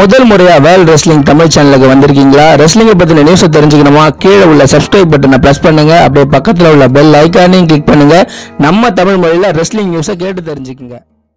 முதல் முறையா world wrestling Tamil சேனலுக்கு வந்திருக்கீங்களா ரெஸ்லிங்கை பத்தின நியூஸை தெரிஞ்சுக்கணுமா கீழே உள்ள சப்ஸ்கிரைப் பட்டனை பிரஸ் பண்ணுங்க அப்படியே பக்கத்துல உள்ள பெல் ஐக்கானையும் கிளிக் பண்ணுங்க நம்ம தமிழ் மொழியில ரெஸ்லிங் நியூஸை கேட்டு தெரிஞ்சுக்குங்க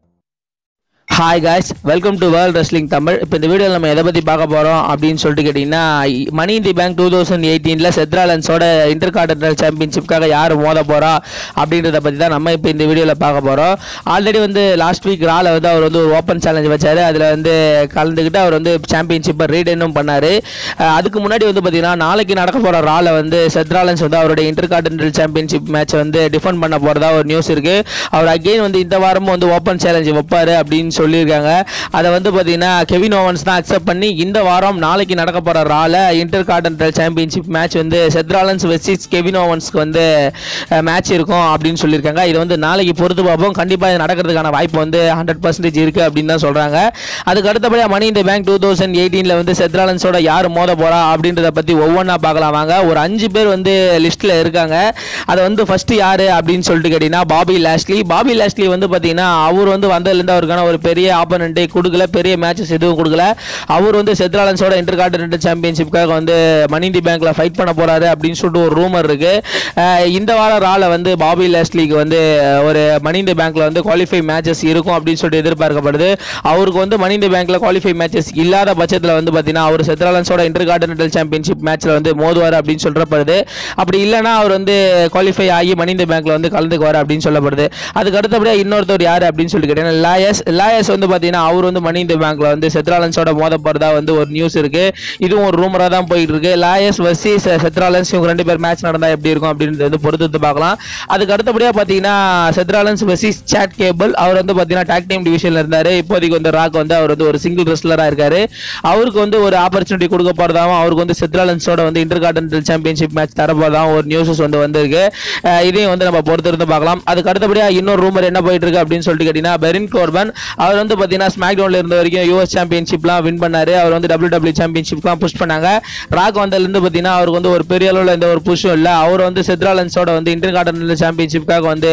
hi guys welcome to world wrestling Tamil இப்போ இந்த வீடியோவில் நம்ம எதை பற்றி பார்க்க போகிறோம் அப்படின்னு சொல்லிட்டு கேட்டிங்கன்னா money in the bank two thousand எயிட்டீனில் செத்ராலன்ஸோட இன்டர் கான்டினல் சாம்பியன்ஷிப்காக யார் மோத போகிறா அப்படின்றத பற்றி தான் நம்ம இப்போ இந்த வீடியோவில் பார்க்க போகிறோம் ஆல்ரெடி வந்து லாஸ்ட் வீக் ரால வந்து அவர் வந்து ஒரு ஓப்பன் சேலஞ்ச் வச்சார் அதில் வந்து கலந்துக்கிட்டு அவர் வந்து சாம்பியன்ஷிப்பை ரீடனும் பண்ணார் அதுக்கு முன்னாடி வந்து பார்த்தீங்கன்னா நாளைக்கு நடக்க போகிற ரால வந்து செத்ராலன்ஸ் வந்து அவருடைய இன்டர் கான்டினல் சாம்பியன்ஷிப் மேட்ச் வந்து டிஃபெண்ட் பண்ண போகிறதா ஒரு நியூஸ் இருக்குது அவர் அகெயின் வந்து இந்த வாரமும் வந்து ஓப்பன் சேலஞ்ச் வைப்பார் அப்படின்னு சொல்லியிருக்காங்க அதை வந்து பார்த்தீங்கன்னா கெவின் ஓவன்ஸ் தான் அக்செப்ட் பண்ணி இந்த வாரம் நாளைக்கு நடக்க போகிற ரால இன்டர் கார்டன்டல் சாம்பியன்ஷிப் மேட்ச் வந்து செத்ராலன்ஸ் வெர்சஸ் கெவின் ஓவன்ஸ்க்கு வந்து மேட்ச் இருக்கும் அப்படின்னு சொல்லியிருக்காங்க இது வந்து நாளைக்கு பொறுத்து பார்ப்போம் கண்டிப்பாக இது நடக்கிறதுக்கான வாய்ப்பு வந்து ஹண்ட்ரட் பர்சன்டேஜ் இருக்குது அப்படின்னு தான் சொல்கிறாங்க அதுக்கு அடுத்தபடியாக மணி இந்த பேங்க் டூ தௌசண்ட் எயிட்டீனில் வந்து செத்ராலன்ஸோட யார் மோத போகிறா அப்படின்றத பற்றி ஒவ்வொன்றா பார்க்கலாம் வாங்க ஒரு அஞ்சு பேர் வந்து லிஸ்ட்டில் இருக்காங்க அதை வந்து ஃபஸ்ட்டு யார் அப்படின்னு சொல்லிட்டு கேட்டிங்கன்னா பாபி லாஸ்லி பாபி லாஸ்லி வந்து பார்த்தீங்கன்னா அவர் வந்து வந்ததுலேருந்து அவருக்கான ஒரு பெரிய ஆப்பனண்ட்டே கொடுக்கல பெரிய மேட்சஸ் எதுவும் கொடுக்கல அவர் வந்து செத்ராலன்ஸோட இன்டர் கான்டினென்டல் சாம்பியன்ஷிப்காக வந்து மணிண்டி பேங்க்ல ஃபைட் பண்ண போறாரு அப்படின்னு சொல்லிட்டு ஒரு ரூமர் இருக்கு அஹ் இந்த வாரம் ரால வந்து பாபி லாஸ்லிக்கு வந்து ஒரு மணிண்டி பேங்க்ல வந்து குவாலிஃபை மேட்சஸ் இருக்கும் அப்படின்னு சொல்லிட்டு எதிர்பார்க்கப்படுது அவருக்கு வந்து மணிண்டி பேங்க்ல குவாலிஃபை மேட்சஸ் இல்லாத பட்சத்தில் வந்து பார்த்தீங்கன்னா அவர் செத்ராலன்ஸோட இன்டர் கான்டினென்டல் சாம்பியன்ஷிப் மேட்ச்ல வந்து மோதுவார் அப்படின்னு சொல்லப்படுது அப்படி இல்லைன்னா அவர் வந்து குவாலிஃபை ஆகி மணிந்த பேங்க்ல வந்து கலந்துக்குவார் அப்படின்னு சொல்லப்படுது அதுக்கு அடுத்தபடியாக இன்னொருத்தர் யார் அப்படின்னு சொல்லிட்டு கேட்டீங்கன்னா லாயஸ் லாயஸ் வந்து பார்த்தீங்கன்னா அவர் வந்து மணி இந்த பேங்க்ல வந்து செத்ராலன்ஸோட மோத போறதா வந்து ஒரு நியூஸ் இருக்கு இதுவும் ஒரு ரூமரா தான் போயிட்டு இருக்கு லாயஸ் வர்சஸ் செத்ராலன்ஸ் இவங்க ரெண்டு பேர் மேட்ச் நடந்தா எப்படி இருக்கும் அப்படின்றது வந்து பொறுத்து பார்க்கலாம் அதுக்கு அடுத்தபடியா பார்த்தீங்கன்னா செத்ராலன்ஸ் வர்சஸ் சாட் கேபிள் அவர் வந்து பார்த்தீங்கன்னா டாக் டீம் டிவிஷன்ல இருந்தாரு இப்போதைக்கு வந்து ராக் வந்து அவர் வந்து ஒரு சிங்கிள் ரெஸ்லரா இருக்காரு அவருக்கு வந்து ஒரு ஆப்பர்ச்சுனிட்டி கொடுக்க போறதாவும் அவருக்கு வந்து செத்ராலன்ஸோட வந்து இன்டர் கான்டினென்டல் சாம்பியன்ஷிப் மேட்ச் தர போறதாவும் ஒரு நியூஸஸ் வந்து வந்திருக்கு அஹ் இதையும் வந்து நம்ம பொறுத்திருந்து பார்க்கலாம் அதுக்கு அடுத்தபடியா இன்னொரு ரூமர் என்ன போயிட்டு இருக்கு அப்படின்னு சொல்லிட்டு கேட்டீங்கன்னா பெரின் கோர்பன் அவர் வந்து பார்த்தீங்கன்னா ஸ்மாக் டவுன்ல இருந்த வரைக்கும் யூஎஸ் சாம்பியன்ஷிப்லாம் வின் பண்ணாரு அவர் வந்து டபிள்யூ டபிள்யூ சாம்பியன்ஷிப்லாம் புஷ் பண்ணாங்க ராக் வந்ததுலேருந்து பார்த்தீங்கன்னா அவருக்கு வந்து ஒரு பெரிய அளவில் எந்த ஒரு புஷும் இல்லை அவர் வந்து செத்ராலன்ஸோட வந்து இன்டர் கான்டினென்டல் சாம்பியன்ஷிப்காக வந்து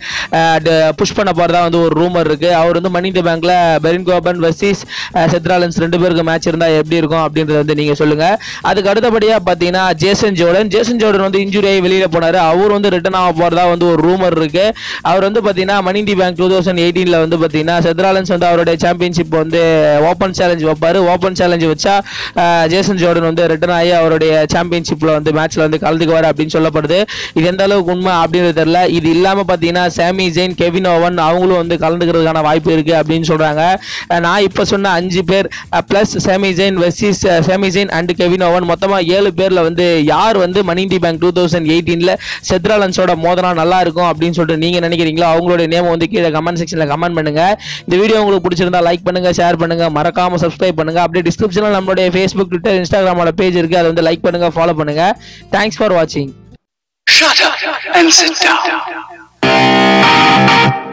புஷ் பண்ண போறதா வந்து ஒரு ரூமர் இருக்கு அவர் வந்து மணி இந்த பேங்க்ல பெரின் கோபன் வர்சஸ் செத்ராலன்ஸ் ரெண்டு பேருக்கு மேட்ச் இருந்தா எப்படி இருக்கும் அப்படின்றத வந்து நீங்க சொல்லுங்க அதுக்கு அடுத்தபடியா பார்த்தீங்கன்னா ஜேசன் ஜோர்டன் ஜேசன் ஜோர்டன் வந்து இன்ஜுரி ஆகி வெளியில போனாரு அவர் வந்து ரிட்டர்ன் ஆக போறதா வந்து ஒரு ரூமர் இருக்கு அவர் வந்து பார்த்தீங்கன்னா money the bank two thousand எயிட்டீன்ல வந்து பார்த்தீங்கன்னா செத்ராலன்ஸ் வந்து அவருடைய சாம்பியன்ஷிப் வந்து ஓப்பன் சேலஞ்ச் வைப்பாரு ஓப்பன் சேலஞ்ச் வச்சா அஹ், ஜேசன் ஜோர்டன் வந்து ரிட்டர்ன் ஆகி அவருடைய சாம்பியன்ஷிப்ல வந்து மேட்ச்ல வந்து கலந்துக்குவார் அப்படின்னு சொல்லப்படுது இது எந்த அளவுக்கு உண்மை அப்படின்றது தெரியல இது இல்லாம பார்த்தீங்கன்னா சாமி ஜெயின் கெவின் ஓவன் அவங்களும் வந்து கலந்துக்கிறதுக்கான வாய்ப்பு இருக்கு அப்படின்னு சொல்றாங்க அஹ், நான் இப்போ சொன்ன அஞ்சு பேர் பிளஸ் சாமி ஜெயின் வெர்சஸ் சாமி ஜெயின் அண்ட் கெவின் ஓவன் மொத்தமா ஏழு பேர்ல வந்து யார் வந்து money the bank two thousand எயிட்டீன்ல செத்ராலன்ஸோட மோதனா நல்லா இருக்கும் அப்படின்னு சொல்லிட்டு நீங்க நினைக்கிறீங்களோ அவங்களுடைய நேம் வந்து கீழே கமெண்ட் செக்ஷன்ல கமெண்ட் பண்ணுங்க இந்த வீடியோ உங்களுக்கு பிடிச்சிருந்தா லைக் பண்ணுங்க ஷேர் பண்ணுங்க மறக்காம சப்ஸ்கிரைப் பண்ணுங்க அப்படியே டிஸ்கிரிப்ஷன்ல நம்மளுடைய ஃபேஸ்புக் ட்விட்டர் இன்ஸ்டாகிராமோட பேஜ் இருக்கு அதை வந்து லைக் பண்ணுங்க ஃபாலோ பண்ணுங்க தேங்க்ஸ் ஃபார் வாட்சிங் Shut up and sit down.